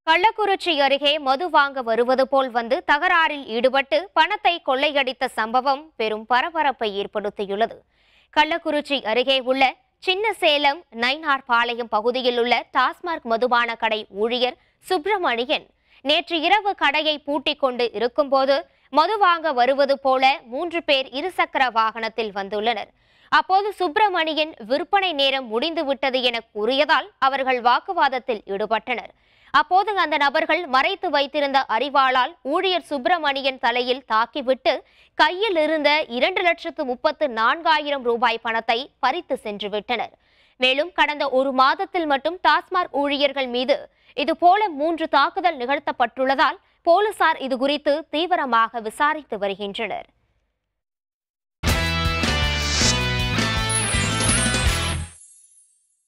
கள்ளக்குறிச்சி அருகே மது வாங்க வருவது போல் வந்து தகராறில் ஈடுபட்டு பணத்தை கொள்ளையடித்த சம்பவம் பெரும் பரபரப்பை ஏற்படுத்தியுள்ளது கள்ளக்குறிச்சி அருகே உள்ள சின்ன சேலம் நைனார் பாளையம் பகுதியில் உள்ள டாஸ்மார்க் மதுபான கடை ஊழியர் சுப்பிரமணியன் நேற்று இரவு கடையை பூட்டிக் கொண்டு இருக்கும்போது மது வாங்க வருவது போல மூன்று பேர் இருசக்கர வாகனத்தில் வந்துள்ளனர் அப்போது சுப்பிரமணியன் விற்பனை நேரம் முடிந்து விட்டது என கூறியதால் அவர்கள் வாக்குவாதத்தில் ஈடுபட்டனர் அப்போது அந்த நபர்கள் மறைத்து வைத்திருந்த அரிவாளால் ஊழியர் சுப்பிரமணியன் தலையில் தாக்கிவிட்டு கையில் இருந்த இரண்டு லட்சத்து முப்பத்து நான்காயிரம் ரூபாய் பணத்தை பறித்து சென்று விட்டனர் மேலும் கடந்த ஒரு மாதத்தில் மட்டும் டாஸ்மாக் ஊழியர்கள் மீது இதுபோல மூன்று தாக்குதல் நிகழ்த்தப்பட்டுள்ளதால் போலீசார் இது குறித்து தீவிரமாக விசாரித்து வருகின்றனர்